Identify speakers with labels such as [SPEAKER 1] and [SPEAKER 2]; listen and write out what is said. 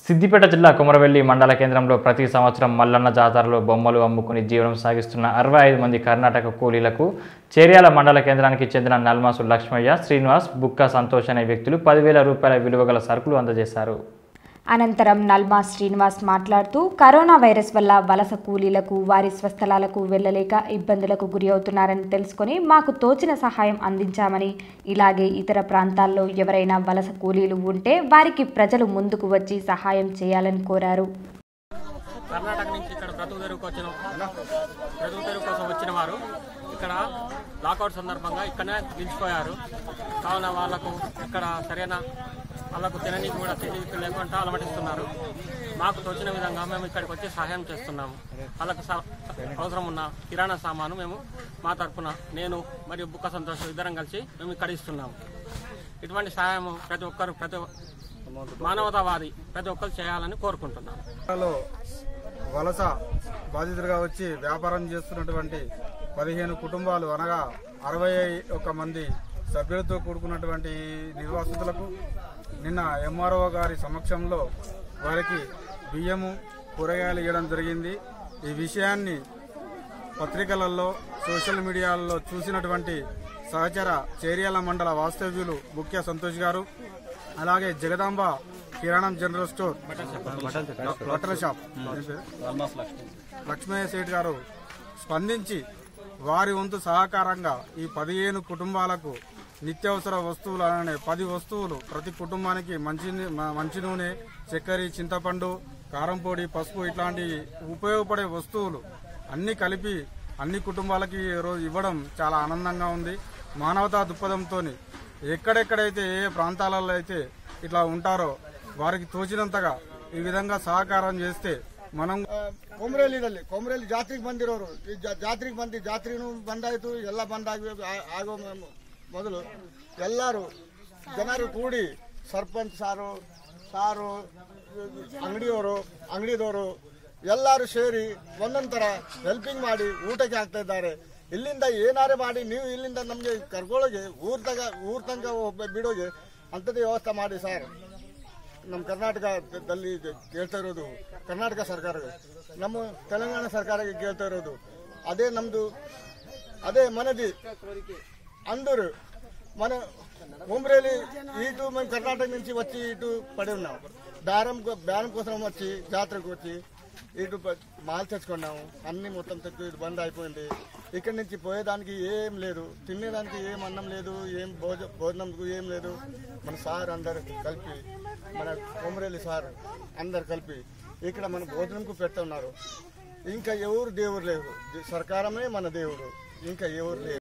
[SPEAKER 1] సిద్దిపేట జిల్లా కుమరవెల్లి మండల కేంద్రంలో ప్రతి సంవత్సరం మల్లన్న జాతరలో బొమ్మలు అమ్ముకుని జీవనం సాగిస్తున్న అరవై ఐదు మంది కర్ణాటక కూలీలకు చేర్యాల మండల కేంద్రానికి చెందిన నల్మాసు లక్ష్మయ్య శ్రీనివాస్ బుక్క సంతోష్ అనే వ్యక్తులు పదివేల రూపాయల విలువ గల సరుకులు అందజేశారు
[SPEAKER 2] అనంతరం నల్మా శ్రీనివాస్ మాట్లాడుతూ కరోనా వైరస్ వల్ల వలస కూలీలకు వారి స్వస్థలాలకు వెళ్లలేక ఇబ్బందులకు గురి అవుతున్నారని తెలుసుకొని మాకు తోచిన సహాయం అందించామని ఇలాగే ఇతర ప్రాంతాల్లో ఎవరైనా వలస కూలీలు ఉంటే వారికి ప్రజలు ముందుకు వచ్చి సహాయం చేయాలని కోరారు
[SPEAKER 3] కర్ణాటక నుంచి ఇక్కడ బ్రతుకు తెరువుకు వచ్చిన బ్రతుకు తెరువు కోసం వచ్చిన వారు ఇక్కడ లాకౌట్ సందర్భంగా ఇక్కడనే నిలిచిపోయారు కావున వాళ్ళకు ఇక్కడ సరైన వాళ్ళకు తిననీకి కూడా తిండి లేకుండా అలమటిస్తున్నారు మాకు తోచిన విధంగా మేము ఇక్కడికి వచ్చి సహాయం చేస్తున్నాము వాళ్ళకు స- అవసరం ఉన్న కిరాణా సామాను మేము మా తరఫున నేను మరియు బుక్క సంతోషం ఇద్దరం కలిసి మేము ఇక్కడ ఇస్తున్నాము ఇటువంటి సహాయం ప్రతి ఒక్కరు ప్రతి మానవతావాది ప్రతి ఒక్కరు చేయాలని కోరుకుంటున్నాను
[SPEAKER 4] లో వలస బాధితులుగా వచ్చి వ్యాపారం చేస్తున్నటువంటి పదిహేను కుటుంబాలు అనగా అరవై ఒక్క మంది సభ్యులతో కూడుకున్నటువంటి నిర్వాసితులకు నిన్న ఎంఆర్ఓ గారి సమక్షంలో వారికి బియ్యము కూరగాయలు ఇవ్వడం జరిగింది ఈ విషయాన్ని పత్రికలలో సోషల్ మీడియాలో చూసినటువంటి సహచర చేర్యాల మండల వాస్తవ్యులు ముఖ్య సంతోష్ గారు అలాగే జగదాంబ కిరాణం జనరల్ స్టోర్ బట్టల షాప్ ఏం పేరు? లక్ష్మయ్య సేఠ్ గారు స్పందించి వారి వంతు సహకారంగా ఈ పదిహేను కుటుంబాలకు నిత్యావసర వస్తువులు అనే పది వస్తువులు ప్రతి కుటుంబానికి మంచి మ- మంచి నూనె చక్కెర చింతపండు కారం పొడి పసుపు ఇట్లాంటి ఉపయోగపడే వస్తువులు అన్ని కలిపి అన్ని కుటుంబాలకి ఈ రోజు ఇవ్వడం చాలా ఆనందంగా ఉంది మానవతా దృక్పథంతో ఎక్కడెక్కడైతే ఏ ప్రాంతాలలో అయితే ఇట్లా ఉంటారో వారికి ತೋಚಿದಂತగా ಈ ವಿಧಂగా ಸಹಕಾರ చేస్తే మనం
[SPEAKER 5] ಕೊಮರೇಲಿನಲ್ಲಿ ಕೊಮರೇಲಿ ಜಾತ್ರೆಗೆ ಬಂದಿರೋರು ಈ ಜಾ- ಜಾತ್ರೆಗೆ ಬಂದು ಜಾತ್ರೆನೂ ಬಂದಾಯ್ತು ಎಲ್ಲ ಬಂದಾಗಿ ಆ- ಆಗೋ ಮ- ಮೊದಲು ಎಲ್ಲರೂ ಜನರು ಕೂಡಿ ಸರ್ಪಂಚ್ ಸಾರು ಸಾರು ಅಂಗಡಿಯವರು ಅಂಗಡಿದವರು ಎಲ್ಲರೂ ಸೇರಿ ಒಂದೊಂದು ಥರ ಹೆಲ್ಪಿಂಗ್ ಮಾಡಿ ಊಟಕ್ಕೆ ಹಾಕ್ತಾ ಇದ್ದಾರೆ ಇಲ್ಲಿಂದ ಏನಾರೇ ಮಾಡಿ ನೀವು ಇಲ್ಲಿಂದ ನಮಗೆ ಕರ್ಕೊಳ್ಳೋಗೆ ಊರ್ ತಗ ಊರ್ ತನಕ ಒಬ್ಬ ಬಿಡೋಗೆ ಅಂಥದ್ದು ವ್ಯವಸ್ಥೆ ಮಾಡಿ ಸರ್ ನಮ್ಮ ಕರ್ನಾಟಕದಲ್ಲಿ ಕೇಳ್ತಾ ಇರೋದು ಕರ್ನಾಟಕ ಸರ್ಕಾರ ನಮ್ಮ తెలంగాణ ಸರ್ಕಾರಕ್ಕೆ ಕೇಳ್ತಾ ಇರೋದು అదే నమ్ದು అదే మనది అందరూ మన ఉమ్రేలి ఇటు మేము కర్ణాటక నుంచి వచ్చి ఇటు పడి ఉన్నాం బేరం కో- బేరం కోసం వచ్చి జాతరకు వచ్చి ఇటు ప- మాల్ తెచ్చుకున్నాము అన్ని మొత్తం తెచ్చి ఇటు బంద్ అయిపోయింది ఇక్కడి నుంచి పోయేదానికి ఏం లేదు తినేదానికి ఏం అన్నం లేదు ఏం భోజ భోజనంకు ఏం లేదు మన సార్ అందరు కలిపి మన కొమరేలి సార్ అందరు కలిపి ఇక్కడ మన భోజనంకు పెడుతున్నారు ఇంకా ఎవరు దేవుడు లేరు సర్కారమే మన దేవుడు ఇంకా ఎవరు లేరు